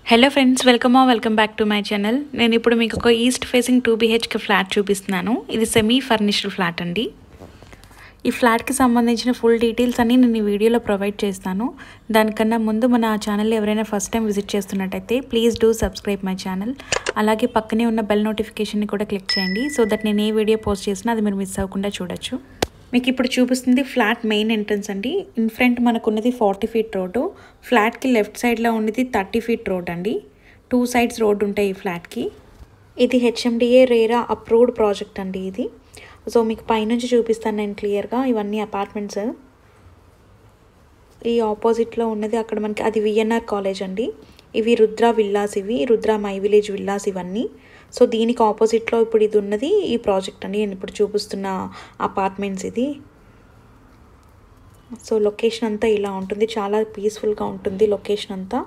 hello friends welcome welcome back to my channel నేను ఇప్పుడు మీకు ఒక east facing two BHK flat చూపిస్తున్నాను ఇది సెమీ ఫర్నిష్డ్ ఫ్లాట్ అండి ఈ ఫ్లాట్కి సంబంధించిన ఫుల్ డీటెయిల్స్ అన్నీ నేను ఈ వీడియోలో ప్రొవైడ్ చేస్తాను దానికన్నా ముందు మన ఛానల్ ఎవరైనా ఫస్ట్ టైం విజిట్ చేస్తున్నట్టయితే please do subscribe my channel అలాగే పక్కనే ఉన్న బెల్ నోటిఫికేషన్ని కూడా క్లిక్ చేయండి సో దట్ నేను ఏ వీడియో పోస్ట్ చేసినా అది మీరు మిస్ అవ్వకుండా చూడొచ్చు మీకు ఇప్పుడు చూపిస్తుంది ఫ్లాట్ మెయిన్ ఎంట్రన్స్ అండి ఇన్ ఫ్రంట్ మనకు ఉన్నది ఫార్టీ ఫీట్ రోడ్డు ఫ్లాట్కి లెఫ్ట్ సైడ్లో ఉన్నది థర్టీ ఫీట్ రోడ్ అండి టూ సైడ్స్ రోడ్ ఉంటాయి ఈ ఫ్లాట్కి ఇది హెచ్ఎండిఏ రేరా అప్రూవ్డ్ ప్రాజెక్ట్ అండి ఇది సో మీకు పైనుంచి చూపిస్తాను నేను క్లియర్గా ఇవన్నీ అపార్ట్మెంట్స్ ఈ ఆపోజిట్లో ఉన్నది అక్కడ మనకి అది విఎన్ఆర్ కాలేజ్ అండి ఇవి రుద్ర విల్లాస్ ఇవి రుద్ర మై విలేజ్ విల్లాస్ ఇవన్నీ సో దీనికి ఆపోజిట్లో ఇప్పుడు ఇది ఉన్నది ఈ ప్రాజెక్ట్ అండి నేను ఇప్పుడు చూపిస్తున్న అపార్ట్మెంట్స్ ఇది సో లొకేషన్ అంతా ఇలా ఉంటుంది చాలా పీస్ఫుల్గా ఉంటుంది లొకేషన్ అంతా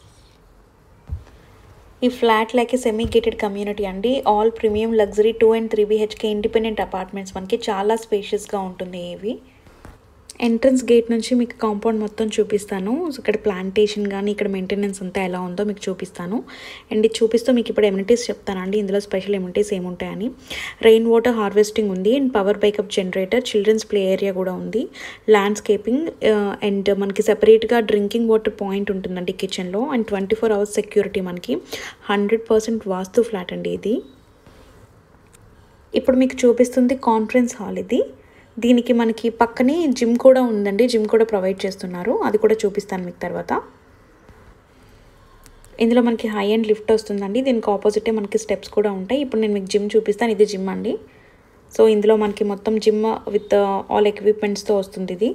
ఈ flat like semi gated community అండి all premium luxury two and three BHK independent apartments మనకి చాలా స్పేషియస్గా ఉంటుంది ఇవి ఎంట్రన్స్ గేట్ నుంచి మీకు కాంపౌండ్ మొత్తం చూపిస్తాను సో ఇక్కడ ప్లాంటేషన్ కానీ ఇక్కడ మెయింటెనెన్స్ అంతా ఎలా ఉందో మీకు చూపిస్తాను అండ్ ఇది చూపిస్తూ మీకు ఇప్పుడు ఎమ్యూనిటీస్ చెప్తానండి ఇందులో స్పెషల్ ఎమ్యూనిటీస్ ఏముంటాయని రెయిన్ వాటర్ హార్వెస్టింగ్ ఉంది and power backup generator children's play area కూడా ఉంది ల్యాండ్స్కేపింగ్ అండ్ మనకి సెపరేట్గా డ్రింకింగ్ వాటర్ పాయింట్ ఉంటుందండి కిచెన్లో and twenty four hours security మనకి హండ్రెడ్ పర్సెంట్ వాస్తు ఫ్లాట్ అండి ఇది ఇప్పుడు మీకు చూపిస్తుంది కాన్ఫరెన్స్ హాల్ ఇది దీనికి మనకి పక్కనే జిమ్ కూడా ఉందండి జిమ్ కూడా ప్రొవైడ్ చేస్తున్నారు అది కూడా చూపిస్తాను మీకు తర్వాత ఇందులో మనకి హై అండ్ లిఫ్ట్ వస్తుందండి దీనికి ఆపోజిటే మనకి స్టెప్స్ కూడా ఉంటాయి ఇప్పుడు నేను మీకు జిమ్ చూపిస్తాను ఇది జిమ్ అండి సో ఇందులో మనకి మొత్తం జిమ్ విత్ ఆల్ ఎక్విప్మెంట్స్తో వస్తుంది ఇది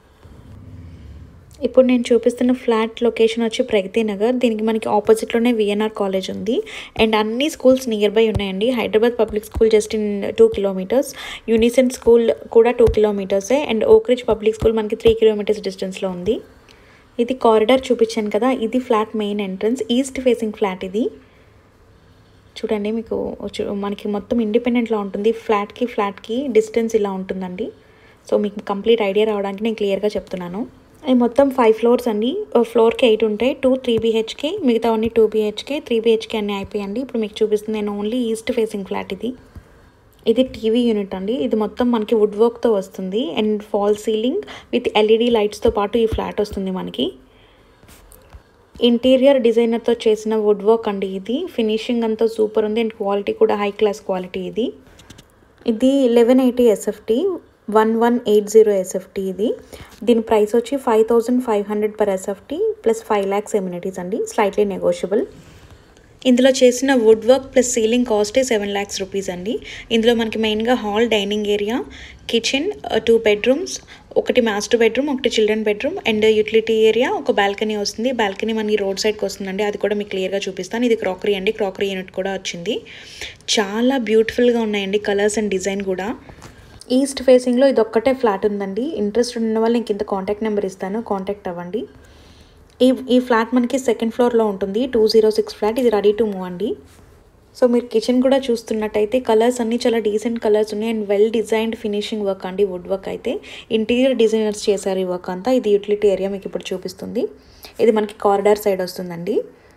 ఇప్పుడు నేను చూపిస్తున్న ఫ్లాట్ లొకేషన్ వచ్చి ప్రగతి నగర్ దీనికి మనకి ఆపోజిట్లోనే విఎన్ఆర్ కాలేజ్ ఉంది అండ్ అన్ని స్కూల్స్ నియర్ బై ఉన్నాయండి Hyderabad public school just in two kilometres Unicent school కూడా టూ కిలోమీటర్సే అండ్ ఓక్రిచ్ పబ్లిక్ స్కూల్ మనకి త్రీ కిలోమీటర్స్ డిస్టెన్స్లో ఉంది ఇది కారిడార్ చూపించాను కదా ఇది flat main entrance east facing flat ఇది చూడండి మీకు మనకి మొత్తం ఇండిపెండెంట్లా ఉంటుంది ఫ్లాట్కి ఫ్లాట్కి డిస్టెన్స్ ఇలా ఉంటుందండి సో మీకు కంప్లీట్ ఐడియా రావడానికి నేను క్లియర్గా చెప్తున్నాను అవి మొత్తం ఫైవ్ ఫ్లోర్స్ అండి ఫ్లోర్కి ఎయిట్ ఉంటాయి టూ త్రీ బీహెచ్కే మిగతా అన్ని టూ బీహెచ్కే త్రీ బీహెచ్కే అన్నీ అయిపోయండి ఇప్పుడు మీకు చూపిస్తుంది నేను ఓన్లీ ఈస్ట్ ఫేసింగ్ ఫ్లాట్ ఇది ఇది టీవీ యూనిట్ అండి ఇది మొత్తం మనకి వుడ్ వర్క్తో వస్తుంది and fall ceiling with LED లైట్స్తో పాటు ఈ ఫ్లాట్ వస్తుంది మనకి ఇంటీరియర్ డిజైనర్తో చేసిన వుడ్ వర్క్ అండి ఇది ఫినిషింగ్ అంతా సూపర్ ఉంది అండ్ క్వాలిటీ కూడా హై క్లాస్ క్వాలిటీ ఇది ఇది eleven eighty SFT one one eight zero SFT ఇది దీని ప్రైస్ వచ్చి five thousand five hundred per SFT plus five lakhs amenities అండి స్లైట్లీ నెగోషియబుల్ ఇందులో చేసిన వుడ్ వర్క్ ప్లస్ సీలింగ్ కాస్టే సెవెన్ ల్యాక్స్ రూపీస్ అండి ఇందులో మనకి మెయిన్గా hall dining area kitchen two bedrooms ఒకటి మాస్టర్ బెడ్రూమ్ ఒకటి children bedroom and utility area ఒక బాల్కనీ వస్తుంది బాల్కనీ మనకి రోడ్ సైడ్కి వస్తుందండి అది కూడా మీకు క్లియర్గా చూపిస్తాను ఇది క్రాకరీ అండి క్రాకరీ యూనిట్ కూడా వచ్చింది చాలా బ్యూటిఫుల్గా ఉన్నాయండి కలర్స్ అండ్ డిజైన్ కూడా ఈస్ట్ ఫేసింగ్లో ఇది ఒక్కటే ఫ్లాట్ ఉందండి ఇంట్రెస్ట్ ఉన్న వాళ్ళు ఇంక ఇంత కాంటాక్ట్ నెంబర్ ఇస్తాను కాంటాక్ట్ అవ్వండి ఈ ఈ ఫ్లాట్ మనకి సెకండ్ ఫ్లోర్లో ఉంటుంది టూ జీరో సిక్స్ ఫ్లాట్ ఇది రెడీ టు మూవ్ అండి సో మీరు కిచెన్ కూడా చూస్తున్నట్టయితే కలర్స్ అన్నీ చాలా డీసెంట్ కలర్స్ ఉన్నాయి and well designed finishing work అండి వుడ్ వర్క్ అయితే ఇంటీరియర్ డిజైనర్స్ చేశారు ఈ వర్క్ అంతా ఇది యూటిలిటీ ఏరియా మీకు ఇప్పుడు చూపిస్తుంది ఇది మనకి కారిడార్ సైడ్ వస్తుందండి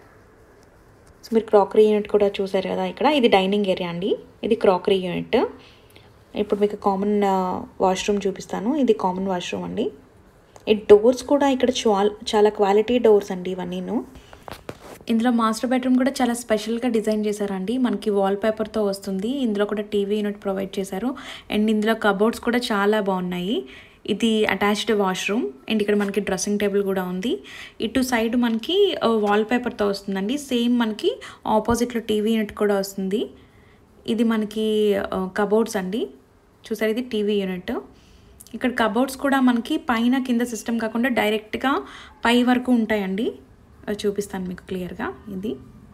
సో మీరు క్రాకరీ యూనిట్ కూడా చూసారు కదా ఇక్కడ ఇది డైనింగ్ ఏరియా అండి ఇది క్రాకరీ యూనిట్ ఇప్పుడు మీకు కామన్ వాష్రూమ్ చూపిస్తాను ఇది కామన్ వాష్రూమ్ అండి ఈ డోర్స్ కూడా ఇక్కడ చాలా క్వాలిటీ డోర్స్ అండి ఇవన్నీను ఇందులో మాస్టర్ బెడ్రూమ్ కూడా చాలా స్పెషల్గా డిజైన్ చేశారండి మనకి వాల్ పేపర్తో వస్తుంది ఇందులో కూడా టీవీ యూనిట్ ప్రొవైడ్ చేశారు అండ్ ఇందులో కబోర్డ్స్ కూడా చాలా బాగున్నాయి ఇది అటాచ్డ్ వాష్రూమ్ అండ్ ఇక్కడ మనకి డ్రెస్సింగ్ టేబుల్ కూడా ఉంది ఇటు సైడ్ మనకి వాల్ పేపర్తో వస్తుందండి సేమ్ మనకి ఆపోజిట్లో టీవీ యూనిట్ కూడా వస్తుంది ఇది మనకి కబోర్డ్స్ అండి చూసారు ఇది టీవీ యూనిట్ ఇక్కడ కబోర్డ్స్ కూడా మనకి పైన కింద సిస్టమ్ కాకుండా డైరెక్ట్గా పై వరకు ఉంటాయండి చూపిస్తాను మీకు క్లియర్గా ఇది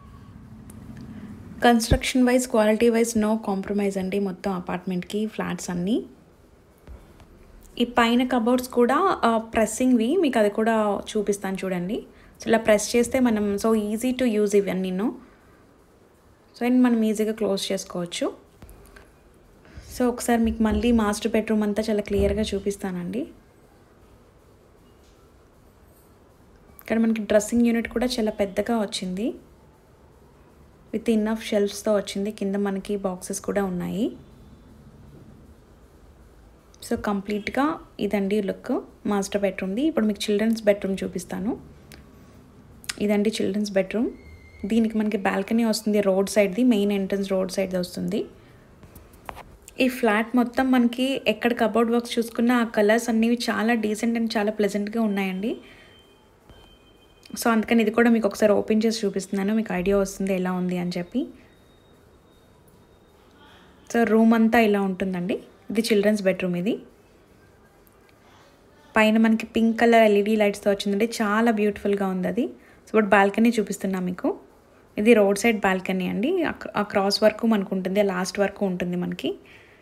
construction wise quality wise no compromise అండి మొత్తం అపార్ట్మెంట్కి ఫ్లాట్స్ అన్నీ ఈ పైన కబోర్డ్స్ కూడా ప్రెస్సింగ్వి మీకు అది కూడా చూపిస్తాను చూడండి సో ఇలా ప్రెస్ చేస్తే మనం సో ఈజీ టు యూజ్ ఇవన్నీ సో అండ్ మనం ఈజీగా క్లోజ్ చేసుకోవచ్చు సో ఒకసారి మీకు మళ్ళీ మాస్టర్ బెడ్రూమ్ అంతా చాలా క్లియర్గా చూపిస్తానండి ఇక్కడ మనకి డ్రెస్సింగ్ యూనిట్ కూడా చాలా పెద్దగా వచ్చింది విత్ ఇన్నఫ్ షెల్ఫ్స్తో వచ్చింది కింద మనకి బాక్సెస్ కూడా ఉన్నాయి సో కంప్లీట్గా ఇదండి లుక్ మాస్టర్ బెడ్రూమ్ది ఇప్పుడు మీకు చిల్డ్రన్స్ బెడ్రూమ్ చూపిస్తాను ఇదండి చిల్డ్రన్స్ బెడ్రూమ్ దీనికి మనకి బాల్కనీ వస్తుంది రోడ్ సైడ్ది మెయిన్ ఎంట్రన్స్ రోడ్ సైడ్ వస్తుంది ఈ ఫ్లాట్ మొత్తం మనకి ఎక్కడ కబోర్డ్ వర్క్స్ చూసుకున్నా ఆ కలర్స్ అన్నివి చాలా డీసెంట్ అండ్ చాలా ప్లెజెంట్గా ఉన్నాయండి సో అందుకని ఇది కూడా మీకు ఒకసారి ఓపెన్ చేసి చూపిస్తున్నాను మీకు ఐడియా వస్తుంది ఎలా ఉంది అని చెప్పి సో రూమ్ అంతా ఇలా ఉంటుందండి ఇది చిల్డ్రన్స్ బెడ్రూమ్ ఇది పైన మనకి పింక్ కలర్ ఎల్ఈడి లైట్స్తో వచ్చిందండి చాలా బ్యూటిఫుల్గా ఉంది అది సో ఇప్పుడు బాల్కనీ చూపిస్తున్నా మీకు ఇది రోడ్ సైడ్ బాల్కనీ అండి ఆ క్రాస్ వరకు మనకు ఉంటుంది లాస్ట్ వరకు ఉంటుంది మనకి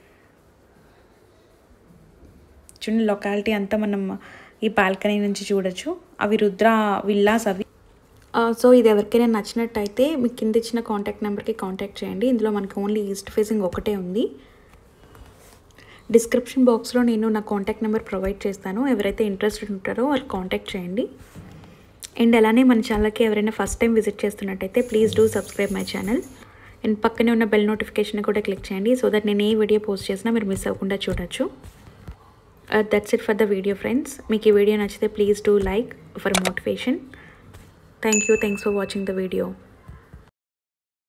చూడండి లొకాలిటీ అంతా మనం ఈ బాల్కనీ నుంచి చూడొచ్చు అవి రుద్ర విల్లాస్ అవి సో ఇది ఎవరికైనా నచ్చినట్టయితే మీకు కింద ఇచ్చిన కాంటాక్ట్ నెంబర్కి కాంటాక్ట్ చేయండి ఇందులో మనకి ఓన్లీ ఈస్ట్ ఫేసింగ్ ఒకటే ఉంది డిస్క్రిప్షన్ బాక్స్లో నేను నా కాంటాక్ట్ నెంబర్ ప్రొవైడ్ చేస్తాను ఎవరైతే ఇంట్రెస్టెడ్ ఉంటారో వాళ్ళు కాంటాక్ట్ చేయండి అండ్ అలానే మన ఛానల్కి ఎవరైనా ఫస్ట్ టైం విజిట్ చేస్తున్నట్టయితే please do subscribe my channel and పక్కనే ఉన్న బెల్ నోటిఫికేషన్ కూడా క్లిక్ చేయండి సో దట్ నేను ఏ వీడియో పోస్ట్ చేసినా మీరు మిస్ అవ్వకుండా చూడొచ్చు that's it for the video friends మీకు ఈ వీడియో నచ్చితే please do like for motivation thank you thanks for watching the video